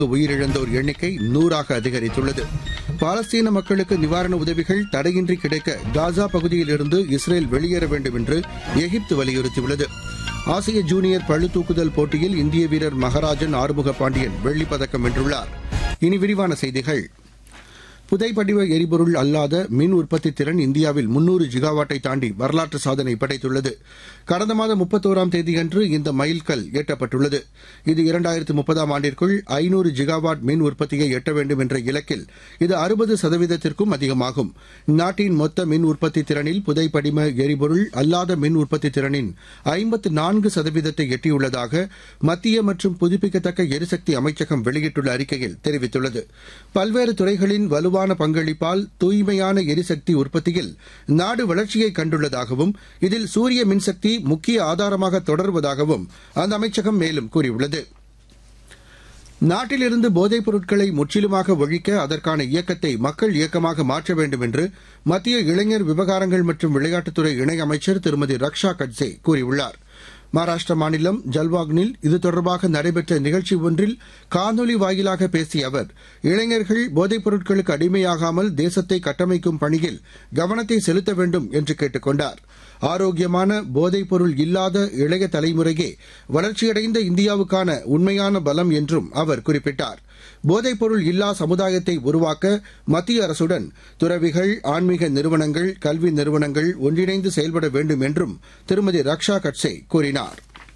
உயிரிழந்தோர் எண்ணிக்கை நூறாக அதிகரித்துள்ளது பாலஸ்தீன மக்களுக்கு நிவாரண உதவிகள் தடையின்றி கிடைக்க காசா பகுதியிலிருந்து இஸ்ரேல் வெளியேற வேண்டும் என்று எகிப்து வலியுறுத்தியுள்ளது ஆசிய ஜூனியர் பளுதூக்குதல் போட்டியில் இந்திய வீரர் மகராஜன் ஆறுமுக பாண்டியன் வெள்ளிப் பதக்கம் வென்றுள்ளார் இனி விரிவான செய்திகள் புதைப்படிவ எரிபொருள் அல்லாத மின் உற்பத்தி திறன் இந்தியாவில் முன்னூறு ஜிகாவாட்டை தாண்டி வரலாற்று சாதனை படைத்துள்ளது கடந்த மாதம் முப்பத்தோராம் தேதியன்று இந்த மைல்கல் எட்டப்பட்டுள்ளது இது இரண்டாயிரத்து முப்பதாம் ஆண்டிற்குள் ஐநூறு ஜிகாவாட் மின் உற்பத்தியை எட்ட வேண்டும் என்ற இலக்கில் இது அறுபது சதவீதத்திற்கும் அதிகமாகும் நாட்டின் மொத்த மின் உற்பத்தி திறனில் புதைப்படிம எரிபொருள் அல்லாத மின் உற்பத்தி திறனின் ஐம்பத்து நான்கு சதவீதத்தை எட்டியுள்ளதாக மத்திய மற்றும் புதுப்பிக்கத்தக்க எரிசக்தி அமைச்சகம் வெளியிட்டுள்ள அறிக்கையில் தெரிவித்துள்ளது பல்வேறு துறைகளின் வலுவான பங்களிப்பால் தூய்மையான எரிசக்தி உற்பத்தியில் நாடு வளர்ச்சியை கண்டுள்ளதாகவும் இதில் சூரிய மின்சக்தி முக்கிய ஆதாரமாக தொடர்வதாகவும் அந்த அமைச்சகம் மேலும் கூறியுள்ளது நாட்டிலிருந்து போதைப் பொருட்களை முற்றிலுமாக ஒழிக்க அதற்கான இயக்கத்தை மக்கள் இயக்கமாக மாற்ற வேண்டும் என்று மத்திய இளைஞர் விவகாரங்கள் மற்றும் விளையாட்டுத்துறை இணையமைச்சர் திருமதி ரக்ஷா கட்சே கூறியுள்ளார் மகாராஷ்டிர மாநிலம் ஜல்வாக்னில் இது தொடர்பாக நடைபெற்ற நிகழ்ச்சி ஒன்றில் காணொலி வாயிலாக பேசிய அவர் இளைஞர்கள் போதைப் பொருட்களுக்கு அடிமையாகாமல் தேசத்தை கட்டமைக்கும் பணியில் கவனத்தை செலுத்த வேண்டும் என்று கேட்டுக் கொண்டார் ஆரோக்கியமான போதைப் பொருள் இல்லாத இளைய தலைமுறையே வளர்ச்சியடைந்த இந்தியாவுக்கான உண்மையான பலம் என்றும் அவர் குறிப்பிட்டார் போதைப் பொருள் இல்லா சமுதாயத்தை உருவாக்க மத்திய அரசுடன் துறவிகள் ஆன்மீக நிறுவனங்கள் கல்வி நிறுவனங்கள் ஒன்றிணைந்து செயல்பட வேண்டும் என்றும் திருமதி ரக்ஷா கட்சே கூறினார்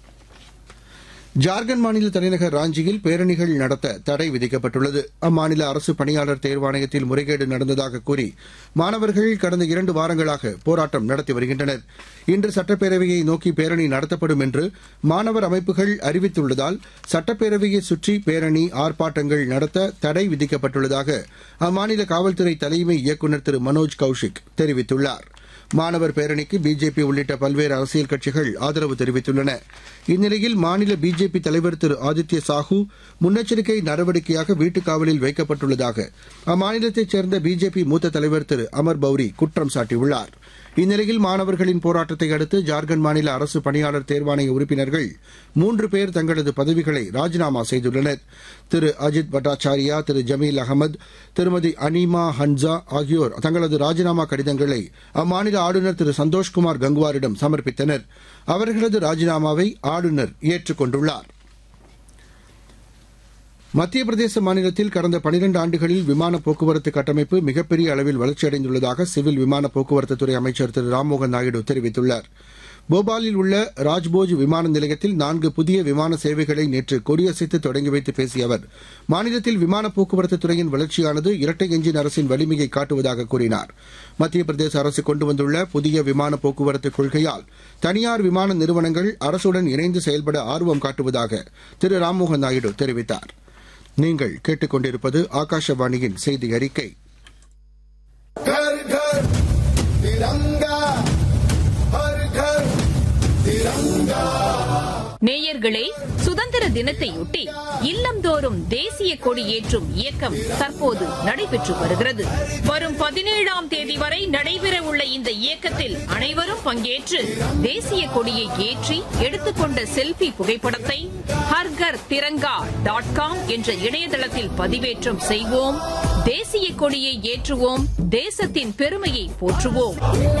ஜார்க்கண்ட் மாநில தலைநகர் ராஞ்சியில் பேரணிகள் நடத்த தடை விதிக்கப்பட்டுள்ளது அம்மாநில அரசு பணியாளர் தேர்வாணையத்தில் முறைகேடு நடந்ததாக கூறி மாணவர்கள் கடந்த இரண்டு வாரங்களாக போராட்டம் நடத்தி வருகின்றனர் இன்று சட்டப்பேரவையை நோக்கி பேரணி நடத்தப்படும் என்று மாணவர் அமைப்புகள் அறிவித்துள்ளதால் சட்டப்பேரவையை சுற்றி பேரணி ஆர்ப்பாட்டங்கள் நடத்த தடை விதிக்கப்பட்டுள்ளதாக அம்மாநில காவல்துறை தலைமை இயக்குநர் திரு மனோஜ் கௌஷிக் தெரிவித்துள்ளார் மாணவர் பேரணிக்கு பிஜேபி உள்ளிட்ட பல்வேறு அரசியல் கட்சிகள் ஆதரவு தெரிவித்துள்ளன இந்நிலையில் மாநில பிஜேபி தலைவர் திரு ஆதித்ய சாஹூ முன்னெச்சரிக்கை நடவடிக்கையாக வீட்டுக் காவலில் வைக்கப்பட்டுள்ளதாக அம்மாநிலத்தைச் சேர்ந்த பிஜேபி மூத்த தலைவர் திரு அமர் பௌரி குற்றம் சாட்டியுள்ளார் இந்நிலையில் மாணவர்களின் போராட்டத்தை அடுத்து ஜார்க்கண்ட் மாநில அரசு பணியாளர் தேர்வாணைய உறுப்பினர்கள் மூன்று பேர் தங்களது பதவிகளை ராஜினாமா செய்துள்ளனர் திரு அஜித் பட்டாச்சாரியா திரு ஜமீல் அகமது திருமதி அனிமா ஹன்சா ஆகியோர் தங்களது ராஜினாமா கடிதங்களை அம்மாநில ஆளுநர் திரு சந்தோஷ்குமார் கங்குவாரிடம் சமர்ப்பித்தனர் அவர்களது ராஜினாமாவை ஆளுநர் ஏற்றுக் கொண்டுள்ளார் மத்திய பிரதேச மாநிலத்தில் கடந்த பனிரண்டு ஆண்டுகளில் விமான போக்குவரத்து கட்டமைப்பு மிகப்பெரிய அளவில் வளர்ச்சியடைந்துள்ளதாக சிவில் விமான போக்குவரத்துத்துறை அமைச்சர் திரு ராம்மோகன் நாயுடு தெரிவித்துள்ளார் போபாலில் உள்ள ராஜ்போஜ் விமான நிலையத்தில் நான்கு புதிய விமான சேவைகளை நேற்று கொடியசைத்து தொடங்கி வைத்து பேசிய அவர் மாநிலத்தில் விமான போக்குவரத்து துறையின் வளர்ச்சியானது இரட்டை எஞ்சின் அரசின் வலிமையை காட்டுவதாக கூறினார் மத்திய பிரதேச அரசு கொண்டு வந்துள்ள புதிய விமான போக்குவரத்து கொள்கையால் தனியார் விமான நிறுவனங்கள் அரசுடன் இணைந்து செயல்பட ஆர்வம் காட்டுவதாக திரு ராம்மோகன் நாயுடு தெரிவித்தார் நீங்கள் கேட்டுக்கொண்டிருப்பது ஆகாஷவாணியின் செய்தி அறிக்கை घर घर तिरंगा हर घर तिरंगा நேயர்களே சுதந்திர தினத்தையொட்டி இல்லந்தோறும் தேசிய கொடி ஏற்றும் இயக்கம் தற்போது நடைபெற்று வருகிறது வரும் பதினேழாம் தேதி வரை நடைபெறவுள்ள இந்த இயக்கத்தில் அனைவரும் பங்கேற்று தேசிய கொடியை ஏற்றி எடுத்துக்கொண்ட செல்பி புகைப்படத்தை ஹர்கர் திரங்கா டாட் காம் என்ற இணையதளத்தில் பதிவேற்றம் செய்வோம் தேசிய கொடியை ஏற்றுவோம் தேசத்தின் பெருமையை போற்றுவோம்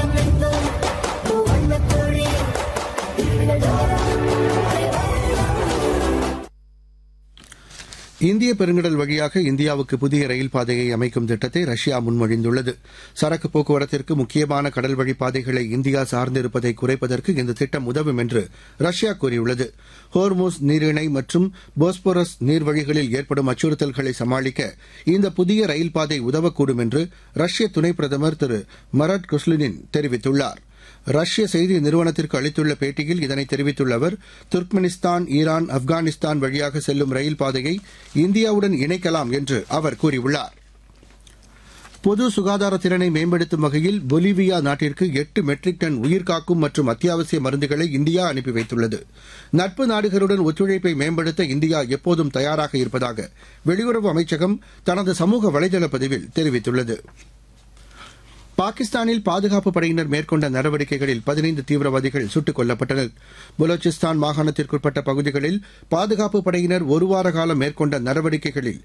இந்திய பெருங்கடல் வழியாக இந்தியாவுக்கு புதிய ரயில் பாதையை அமைக்கும் திட்டத்தை ரஷ்யா முன்மொழிந்துள்ளது சரக்கு போக்குவரத்திற்கு முக்கியமான கடல் வழி பாதைகளை இந்தியா சார்ந்திருப்பதை குறைப்பதற்கு இந்த திட்டம் உதவும் என்று ரஷ்யா கூறியுள்ளது ஹோர்மோஸ் நீரிணை மற்றும் போஸ்போரஸ் நீர்வழிகளில் ஏற்படும் அச்சுறுத்தல்களை சமாளிக்க இந்த புதிய ரயில் பாதை உதவக்கூடும் என்று ரஷ்ய துணை பிரதமர் திரு மரட் குஸ்லினின் தெரிவித்துள்ளார் ரஷ்ய செய்தி நிறுவனத்திற்கு அளித்துள்ள பேட்டியில் இதனை தெரிவித்துள்ள அவர் துர்க்மெனிஸ்தான் ஈரான் ஆப்கானிஸ்தான் வழியாக செல்லும் ரயில் பாதையை இந்தியாவுடன் இணைக்கலாம் என்று அவர் கூறியுள்ளார் பொது சுகாதார திறனை மேம்படுத்தும் வகையில் பொலிவியா நாட்டிற்கு எட்டு மெட்ரிக் டன் உயிர்காக்கும் மற்றும் அத்தியாவசிய மருந்துகளை இந்தியா அனுப்பி வைத்துள்ளது நட்பு நாடுகளுடன் ஒத்துழைப்பை மேம்படுத்த இந்தியா எப்போதும் தயாராக இருப்பதாக வெளியுறவு அமைச்சகம் தனது சமூக வலைதள பதிவில் தெரிவித்துள்ளது பாகிஸ்தானில் பாதுகாப்பு படையினர் மேற்கொண்ட நடவடிக்கைகளில் பதினைந்து தீவிரவாதிகள் சுட்டுக் கொல்லப்பட்டனர் பலூச்சிஸ்தான் மாகாணத்திற்குட்பட்ட பகுதிகளில் பாதுகாப்பு படையினர் ஒருவார காலம் மேற்கொண்ட நடவடிக்கைகளில்